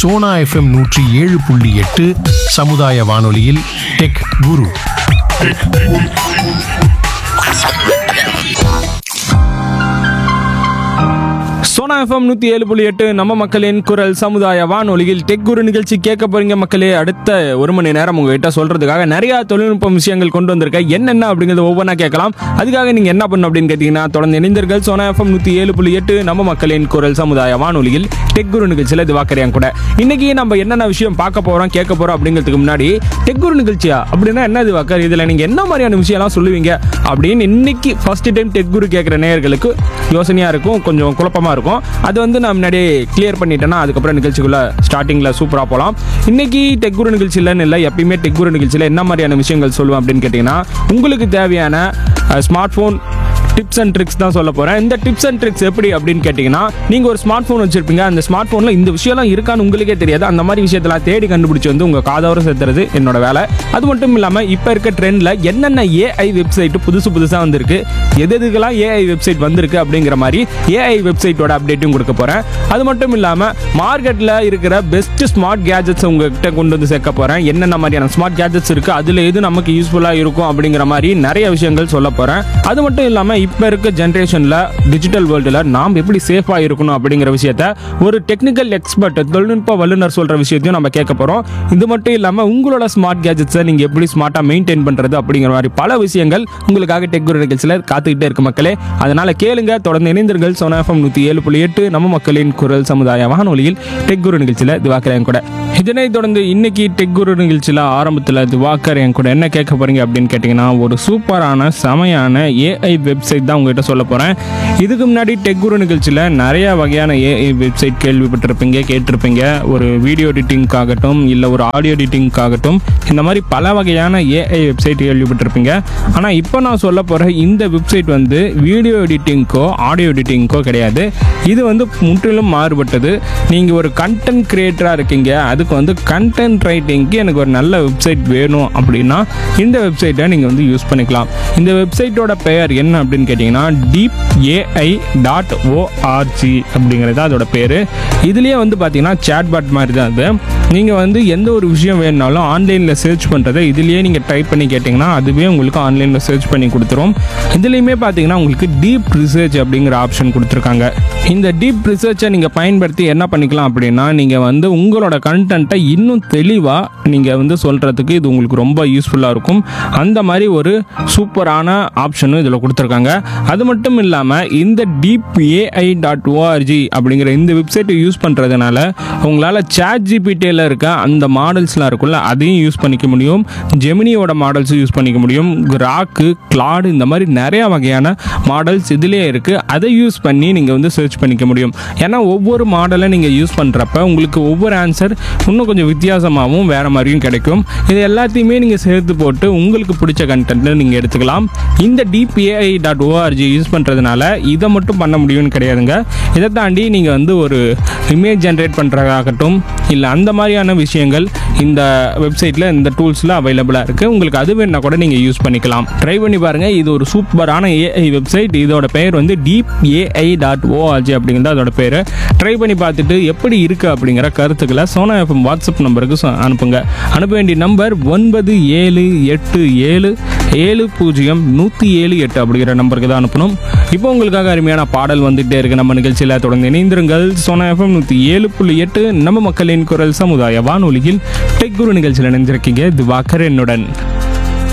Sona FM நூற்றி ஏழு புள்ளி எட்டு சமுதாய வானொலியில் டெக் குரு சோனா எஃப்எம் நூற்றி ஏழு புள்ளி எட்டு நம்ம மக்களின் குரல் சமுதாய வானொலியில் டெக் குரு நிகழ்ச்சி கேட்க போறீங்க மக்களே அடுத்த ஒரு மணி நேரம் உங்ககிட்ட சொல்றதுக்காக நிறைய தொழில்நுட்ப விஷயங்கள் கொண்டு வந்திருக்கேன் என்னென்ன அப்படிங்கிறத ஒவ்வொன்றா கேட்கலாம் அதுக்காக நீங்க என்ன பண்ணணும் அப்படின்னு கேட்டீங்கன்னா தொடர்ந்து இணைந்தீர்கள் சோனா எஃப்எம் நூற்றி ஏழு புள்ளி எட்டு நம்ம மக்களின் குரல் சமுதாய வானொலியில் டெக் குரு நிகழ்ச்சியில் திவாக்கரையான் கூட இன்னைக்கு நம்ம என்னென்ன விஷயம் பார்க்க போறோம் கேட்க போறோம் அப்படிங்கிறதுக்கு முன்னாடி டெக் குரு நிகழ்ச்சியா அப்படின்னா என்ன திவாக்கர் இதுல நீங்க என்ன மாதிரியான விஷயம்லாம் சொல்லுவீங்க அப்படின்னு இன்னைக்கு ஃபர்ஸ்ட் டைம் டெக் குரு கேட்குற நேயர்களுக்கு யோசனையா இருக்கும் கொஞ்சம் குழப்பமா இருக்கும் அது வந்து நான் முன்னாடியே கிளியர் பண்ணிட்டேன்னா அதுக்கப்புறம் நிகழ்ச்சிக்குள்ள ஸ்டார்டிங்ல சூப்பரா போகலாம் இன்னைக்கு டெக் குரு நிகழ்ச்சியிலன்னு இல்லை எப்பயுமே டெக் குரு நிகழ்ச்சியில் என்ன மாதிரியான விஷயங்கள் சொல்லுவேன் அப்படின்னு கேட்டிங்கன்னா உங்களுக்கு தேவையான smart phone tips and tricks தான் சொல்ல போகிறேன் இந்த டிப்ஸ் அண்ட் ட்ரிக்ஸ் எப்படி அப்படின்னு கேட்டிங்கன்னா நீங்கள் ஒரு ஸ்மார்ட் ஃபோன் வச்சிருப்பீங்க அந்த ஸ்மார்ட் ஃபோனில் இந்த விஷயம்லாம் இருக்கான்னு உங்களுக்கே தெரியாது அந்த மாதிரி விஷயத்தெல்லாம் தேடி கண்டுபிடிச்சி வந்து உங்கள் காதோர சேர்த்துறது என்னோட வேலை அது மட்டும் இல்லாமல் இப்போ இருக்க ட்ரெண்டில் என்னென்ன ஏஐ வெப்சைட் புதுசு புதுசாக வந்திருக்கு எது எதுக்கெல்லாம் ஏஐ வெப்சைட் வந்திருக்கு அப்படிங்கிற மாதிரி ஏஐ வெப்சைட்டோட அப்டேட்டும் கொடுக்க போகிறேன் அது மட்டும் இல்லாமல் மார்க்கெட்டில் இருக்கிற பெஸ்ட் ஸ்மார்ட் கேஜெட்ஸ் உங்ககிட்ட கொண்டு வந்து சேர்க்க போகிறேன் என்னென்ன மாதிரியான ஸ்மார்ட் கேஜெட்ஸ் இருக்குது அதில் எது நமக்கு யூஸ்ஃபுல்லாக இருக்கும் அப்படிங்கிற மாதிரி நிறைய விஷயங்கள் சொல்ல போகிறேன் அது மட்டும் இல்லாமல் இப்போ இருக்க ஜென்ரேஷனில் டிஜிட்டல் வேர்ல்டில் நாம் எப்படி சேஃபாக இருக்கணும் அப்படிங்கிற விஷயத்த ஒரு டெக்னிக்கல் எக்ஸ்பர்ட் தொழில்நுட்ப வல்லுநர் சொல்கிற விஷயத்தையும் நம்ம கேட்க போகிறோம் இது மட்டும் இல்லாமல் உங்களோட ஸ்மார்ட் கேஜெட்ஸை நீங்கள் எப்படி ஸ்மார்ட்டாக மெயின்டைன் பண்ணுறது அப்படிங்கிற மாதிரி பல விஷயங்கள் உங்களுக்காக டெக் குரு நிகழ்ச்சியில் காத்துக்கிட்டே இருக்கு மக்களே அதனால் கேளுங்க தொடர்ந்து இணைந்தீர்கள் சோனா எஃப்எம் நூற்றி ஏழு புள்ளி எட்டு நம்ம மக்களின் குரல் சமுதாய வானொலியில் டெக் குரு நிகழ்ச்சியில் திவாக்கர் கூட இதனைத் தொடர்ந்து இன்னைக்கு டெக் குரு நிகழ்ச்சியில் ஆரம்பத்தில் திவாக்கர் என் கூட என்ன கேட்க போறீங்க அப்படின்னு கேட்டிங்கன்னா ஒரு சூப்பரான செமையான ஏஐ வெப்சைட் தான் உங்ககிட்ட சொல்ல போகிறேன் இதுக்கு முன்னாடி டெக் குரு நிகழ்ச்சியில் நிறைய வகையான ஏஐ வெப்சைட் கேள்விப்பட்டிருப்பீங்க கேட்டிருப்பீங்க ஒரு வீடியோ எடிட்டிங்காகட்டும் இல்லை ஒரு ஆடியோ எடிட்டிங்காகட்டும் இந்த மாதிரி பல வகையான ஏஐ வெப்சைட் கேள்விப்பட்டிருப்பீங்க ஆனால் இப்போ நான் சொல்ல போகிற இந்த வெப்சைட் வந்து வீடியோ எடிட்டிங்க்கோ ஆடியோ எடிட்டிங்க்கோ கிடையாது இது வந்து முற்றிலும் மாறுபட்டது நீங்கள் ஒரு கண்டென்ட் கிரியேட்டராக இருக்கீங்க அதுக்கு வந்து கண்டென்ட் ரைட்டிங்க்கு எனக்கு ஒரு நல்ல வெப்சைட் வேணும் அப்படின்னா இந்த வெப்சைட்டை நீங்கள் வந்து யூஸ் பண்ணிக்கலாம் இந்த வெப்சைட்டோட பெயர் என்ன அப்படின்னு கேட்டிங்கன்னா டீப் ஏஐ டாட் ஓஆர்ஜி அப்படிங்கிறது அதோட பேர் இதுலேயே வந்து பார்த்தீங்கன்னா சேட்பாட் மாதிரி தான் அது நீங்கள் வந்து எந்த ஒரு விஷயம் வேணுனாலும் ஆன்லைனில் சர்ச் பண்ணுறதை இதுலேயே நீங்கள் டைப் பண்ணி கேட்டிங்கன்னா அதுவே உங்களுக்கு ஆன்லைனில் சர்ச் பண்ணி கொடுத்துரும் இதுலேயுமே பார்த்தீங்கன்னா உங்களுக்கு டீப் ரிசர்ச் அப்படிங்கிற ஆப்ஷன் கொடுத்துருக்காங்க இந்த டீப் ரிசர்ச்சை நீங்கள் பயன்படுத்தி என்ன பண்ணிக்கலாம் அப்படின்னா நீங்கள் வந்து உங்களோட கண்டென்ட்டை இன்னும் தெளிவாக நீங்கள் வந்து சொல்கிறதுக்கு இது உங்களுக்கு ரொம்ப யூஸ்ஃபுல்லாக இருக்கும் அந்த மாதிரி ஒரு சூப்பரான ஆப்ஷனும் இதில் கொடுத்துருக்காங்க அது மட்டும் இல்லாமல் இந்த டீப் ஏஐ டாட் ஓஆர்ஜி அப்படிங்கிற இந்த வெப்சைட்டை யூஸ் பண்ணுறதுனால உங்களால் சேட் ஜிபிடியில் இருக்க அந்த மாடல்ஸ்லாம் இருக்குல்ல அதையும் யூஸ் பண்ணிக்க முடியும் ஜெமினியோட மாடல்ஸும் யூஸ் பண்ணிக்க முடியும் கிராக்கு கிளாடு இந்த மாதிரி நிறையா வகையான மாடல்ஸ் இதுலேயே இருக்குது அதை யூஸ் பண்ணி நீங்கள் வந்து சர்ச் பண்ணிக்க முடியும் ஏன்னா ஒவ்வொரு மாடலை நீங்கள் யூஸ் பண்ணுறப்ப உங்களுக்கு ஒவ்வொரு ஆன்சர் இன்னும் கொஞ்சம் வித்தியாசமாகவும் வேறு மாதிரியும் கிடைக்கும் இது எல்லாத்தையுமே நீங்கள் சேர்த்து போட்டு உங்களுக்கு பிடிச்ச கண்டென்ட்டை நீங்கள் எடுத்துக்கலாம் இந்த டிபிஏஐ டாட் ஓஆர்ஜி யூஸ் பண்ணுறதுனால இதை மட்டும் பண்ண முடியும்னு கிடையாதுங்க இதை தாண்டி நீங்கள் வந்து ஒரு இமேஜ் ஜென்ரேட் பண்ணுறதாகட்டும் இல்லை அந்த மாதிரியான விஷயங்கள் இந்த வெப்சைட்டில் இந்த டூல்ஸில் அவைலபிளாக இருக்குது உங்களுக்கு அது வேணா கூட நீங்கள் யூஸ் பண்ணிக்கலாம் ட்ரை பண்ணி பாருங்கள் இது ஒரு சூப்பரான ஏஐ வெப்சைட் இதோட பெயர் வந்து டீப் ஏஐ டாட் ஓஆர்ஜி அப்படிங்கிறது அதோட பேர் ட்ரை பண்ணி பார்த்துட்டு எப்படி இருக்குது அப்படிங்கிற கருத்துக்களை சோனா எஃப்எம் வாட்ஸ்அப் நம்பருக்கு சொ- அனுப்புங்க அனுப்ப வேண்டிய நம்பர் ஒன்பது ஏழு எட்டு ஏழு ஏழு பூஜ்ஜியம் நூற்றி ஏழு எட்டு அப்படிங்கிற நம்பருக்கு தான் அனுப்பணும் இப்போ உங்களுக்காக அருமையான பாடல் வந்துகிட்டே இருக்கு நம்ம நிகழ்ச்சியில் தொடர்ந்து இணைந்திருங்கள் சோனா எஃப்எம் நூற்றி ஏழு புள்ளி எட்டு நம்ம மக்களின் குரல் சமுதாய வானொலியில் டெக் குரு நிகழ்ச்சியில் இணைஞ்சிருக்கீங்க திவாகர் என்னுடன்